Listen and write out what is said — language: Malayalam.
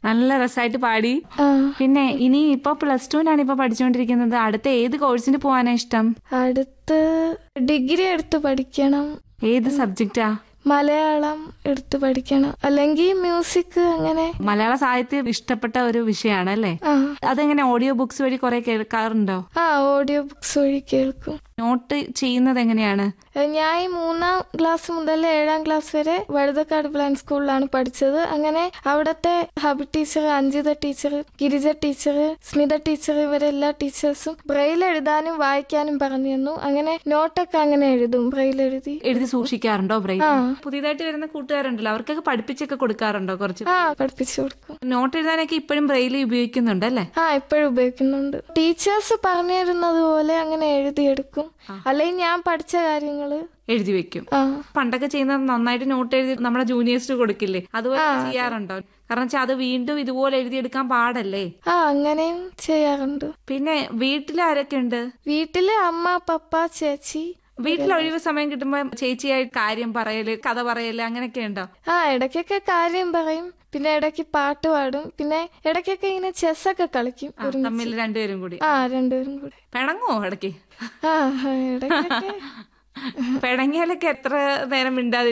നല്ല രസമായിട്ട് പാടി ആ പിന്നെ ഇനി ഇപ്പൊ പ്ലസ് ടുവിനാണ് ഇപ്പൊ പഠിച്ചുകൊണ്ടിരിക്കുന്നത് അടുത്ത ഏത് കോഴ്സിന് പോവാനാ ഇഷ്ടം അടുത്ത് ഡിഗ്രി എടുത്ത് പഠിക്കണം ഏത് സബ്ജക്റ്റാ മലയാളം എടുത്ത് പഠിക്കണം അല്ലെങ്കിൽ മ്യൂസിക് അങ്ങനെ മലയാള സാഹിത്യം ഇഷ്ടപ്പെട്ട ഒരു വിഷയമാണ് അല്ലേ ആ അതെങ്ങനെ ഓഡിയോ ബുക്സ് വഴി കുറെ കേൾക്കാറുണ്ടോ ആ ഓഡിയോ ബുക്സ് വഴി കേൾക്കും നോട്ട് ചെയ്യുന്നത് എങ്ങനെയാണ് ഏഹ് ഞാൻ ഈ മൂന്നാം ക്ലാസ് മുതൽ ഏഴാം ക്ലാസ് വരെ വഴുതക്കാട് പ്ലാൻ സ്കൂളിലാണ് പഠിച്ചത് അങ്ങനെ അവിടുത്തെ ഹബി teacher Anjitha teacher Girija teacher Smitha teacher ഇവരെ എല്ലാ ടീച്ചേഴ്സും ബ്രെയിൽ എഴുതാനും വായിക്കാനും പറഞ്ഞു തന്നു അങ്ങനെ നോട്ടൊക്കെ അങ്ങനെ എഴുതും ബ്രെയിൽ എഴുതി എഴുതി സൂക്ഷിക്കാറുണ്ടോ ബ്രെയിൻ ആ. പുതിയതായിട്ട് വരുന്ന കൂട്ടുകാരുണ്ടല്ലോ അവർക്കൊക്കെ പഠിപ്പിച്ചൊക്കെ കൊടുക്കാറുണ്ടോ കുറച്ച് ആ പഠിപ്പിച്ചു കൊടുക്കും നോട്ട് എഴുതാനൊക്കെ ഇപ്പോഴും ബ്രെയിൽ ഉപയോഗിക്കുന്നുണ്ട് അല്ലേ ആ ഇപ്പോഴും ഉപയോഗിക്കുന്നുണ്ട് ടീച്ചേഴ്സ് പറഞ്ഞു തരുന്നത് പോലെ അങ്ങനെ എഴുതിയെടുക്കും അല്ലെങ്കിൽ ഞാൻ പഠിച്ച കാര്യങ്ങള് എഴുതി വെക്കും ആ പണ്ടൊക്കെ ചെയ്യുന്നത് നന്നായിട്ട് നോട്ട് എഴുതി നമ്മുടെ ജൂനിയേഴ്സിന് കൊടുക്കില്ലേ അതുപോലെ ചെയ്യാറുണ്ടോ കാരണം വെച്ചാൽ അത് വീണ്ടും ഇതുപോലെ എഴുതിയെടുക്കാൻ പാടല്ലേ ആ അങ്ങനെയും ചെയ്യാറുണ്ട് പിന്നെ വീട്ടിൽ ആരൊക്കെ ഉണ്ട് വീട്ടില് അമ്മ പപ്പ ചേച്ചി വീട്ടിൽ ഒഴിവ് സമയം കിട്ടുമ്പോ ചേച്ചിയായിട്ട് കാര്യം പറയല് കഥ പറയല് അങ്ങനെയൊക്കെ ഉണ്ടോ ആ ഇടയ്ക്കൊക്കെ കാര്യം പറയും പിന്നെ ഇടയ്ക്ക് പാട്ട് പാടും പിന്നെ ഇടയ്ക്കൊക്കെ ഇങ്ങനെ ചെസ്സൊക്കെ കളിക്കും ആ, തമ്മിൽ രണ്ടുപേരും കൂടി ആ രണ്ടുപേരും കൂടെ പിണങ്ങോ ഇടയ്ക്ക് ആ ഇടയ്ക്കൊക്കെ പിണങ്ങിയാലൊക്കെ എത്ര നേരം മിണ്ടാതെ